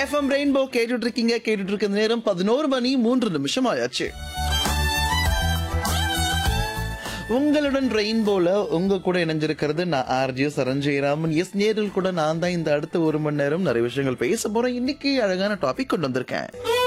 FM rainbow கேட்டுட்டு இருக்கீங்க கேட்டுட்டு இருக்க நேரம் பதினோரு மணி மூன்று நிமிஷம் ஆயாச்சு உங்களுடன் ரெயின்போல உங்க கூட இணைஞ்சிருக்கிறது நான் ஆர்ஜி சரஞ்சயராமன் எஸ் நேரில் கூட நான் தான் இந்த அடுத்த ஒரு மணி நேரம் நிறைய விஷயங்கள் பேச போறேன் இன்னைக்கு அழகான டாபிக் கொண்டு வந்திருக்கேன்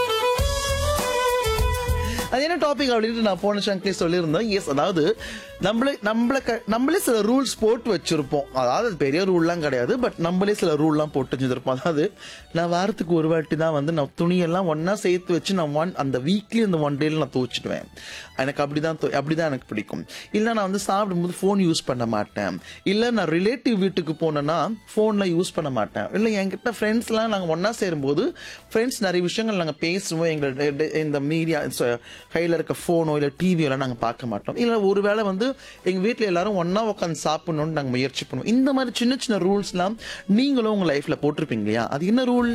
அது என்ன டாபிக் அப்படின்ட்டு நான் போன சங்க்லேயே சொல்லியிருந்தேன் எஸ் அதாவது நம்மளே நம்மள க- நம்மளே சில ரூல்ஸ் போட்டு வச்சிருப்போம் அதாவது அது பெரிய ரூல்லாம் கிடையாது பட் நம்மளே சில ரூல்லாம் போட்டு வச்சிருப்போம் அதாவது நான் வாரத்துக்கு ஒரு வாட்டி தான் வந்து நான் துணியெல்லாம் ஒண்ணா சேர்த்து வச்சு நான் ஒன் அந்த வீக்லி அந்த ஒன் டேல நான் துவச்சிடுவேன் எனக்கு அப்படிதான் தோ- அப்படிதான் எனக்கு பிடிக்கும் இல்லை நான் வந்து சாப்பிடும்போது ஃபோன் யூஸ் பண்ண மாட்டேன் இல்லை நான் ரிலேட்டிவ் வீட்டுக்கு போனேன்னா ஃபோன்ல யூஸ் பண்ண மாட்டேன் இல்லை என்கிட்ட ஃப்ரெண்ட்ஸ்லாம் நாங்கள் ஒன்றா சேரும்போது ஃப்ரெண்ட்ஸ் நிறைய விஷயங்கள் நாங்கள் பேசுவோம் எங்கள் இந்த மீடியா கையில் இருக்க ஃபோனோ இல்லை டிவியோ எல்லாம் நாங்கள் பார்க்க மாட்டோம் இல்லை ஒருவேளை வந்து எங்கள் வீட்டில் எல்லாரும் ஒன்றா உட்காந்து சாப்பிடணும்னு நாங்கள் முயற்சி பண்ணுவோம் இந்த மாதிரி சின்ன சின்ன ரூல்ஸ்லாம் நீங்களும் உங்கள் லைஃப்பில் போட்டிருப்பீங்க இல்லையா அது என்ன ரூல்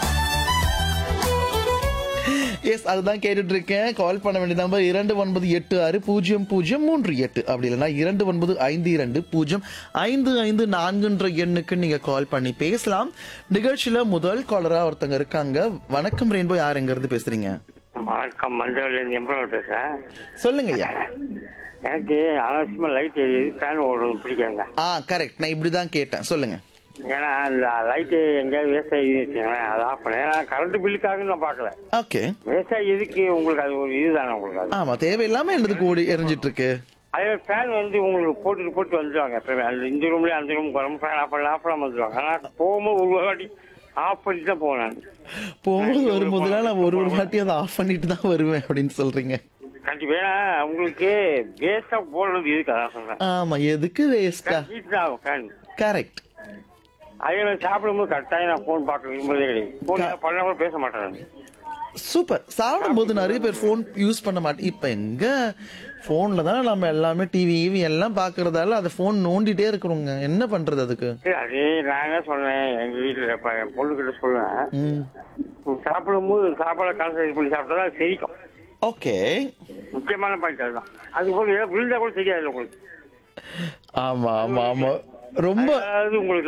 எஸ் அதுதான் கேட்டுட்டு இருக்கேன் கால் பண்ண வேண்டிய நம்பர் இரண்டு ஒன்பது எட்டு ஆறு பூஜ்ஜியம் பூஜ்ஜியம் மூன்று எட்டு அப்படி இல்லைன்னா இரண்டு ஒன்பது ஐந்து இரண்டு பூஜ்ஜியம் ஐந்து ஐந்து நான்குன்ற எண்ணுக்கு நீங்க கால் பண்ணி பேசலாம் நிகழ்ச்சியில முதல் காலரா ஒருத்தங்க இருக்காங்க வணக்கம் ரெயின்போ யார் எங்க இருந்து பேசுறீங்க வணக்கம் மஞ்சள்லேருந்து எம்பளம் பேசுகிறேன் சொல்லுங்க ஐயா எனக்கு அவசியமாக லைட் எரியுது ஃபேன் ஓடுறது பிடிக்காங்க ஆ கரெக்ட் நான் இப்படிதான் கேட்டேன் சொல்லுங்க ஏன்னா அந்த லைட்டு எங்கேயாவது வேஸ்ட் ஆகி வச்சுங்களேன் அதை ஆஃப் பண்ணேன் ஏன்னா கரண்ட் பில்லுக்காக நான் பார்க்கல ஓகே வேஸ்ட் ஆகி எதுக்கு உங்களுக்கு அது ஒரு இதுதானே உங்களுக்கு அது ஆமா தேவையில்லாம என்னதுக்கு ஓடி எரிஞ்சிட்டு இருக்கு அதே ஃபேன் வந்து உங்களுக்கு போட்டுட்டு போட்டு வந்துடுவாங்க எப்பவுமே அந்த இந்த ரூம்லேயே அந்த ரூம் வரும் ஃபேன் ஆஃப் பண்ணலாம் ஆஃப் பண்ணாம வந்துடுவாங்க ஆனால் போகும்போது ஒரு வாட்டி ஆஃப் பண்ணிட்டு தான் போவேன் நான் போகும்போது வரும்போதுலாம் நான் ஒரு ஒரு வாட்டி அதை ஆஃப் பண்ணிட்டு தான் வருவேன் அப்படின்னு சொல்றீங்க கண்டிப்பா ஏன்னா உங்களுக்கு வேஸ்ட்டாக போடுறது இதுக்கு அதான் சொல்கிறேன் ஆமா எதுக்கு வேஸ்டா ஹீட் தான் ஆகும் ஃபேன் கரெக்ட் அதே மாதிரி சாப்பிடும்போது கரெக்டாக நான் ஃபோன் பார்க்க விரும்புறதே கிடையாது ஃபோன் பண்ண கூட பேச மாட்டேன் நான். சூப்பர் சாப்பிடும்போது நிறைய பேர் ஃபோன் யூஸ் பண்ண மாட்டேன் இப்போ எங்க ஃபோனில் தான் நம்ம எல்லாமே டிவி ஈவி எல்லாம் பார்க்கறதால அதை ஃபோன் நோண்டிட்டே இருக்கிறோங்க என்ன பண்றது அதுக்கு சரி, அதே நான் என்ன சொன்னேன் எங்க வீட்டுல இப்ப என் பொண்ணுகிட்ட சொல்லுவேன் ம் நீ சாப்பிடும்போது சாப்பாடை கான்சன்ட்ரேட் பண்ணி சாப்பிட்டா அது செரிக்கும் ஓகே முக்கியமான பாயிண்ட் அதுதான் அது போல விழுந்தா கூட தெரியாது உங்களுக்கு ஆமா ஆமா ஆமா ரொம்ப அதாவது உங்களுக்கு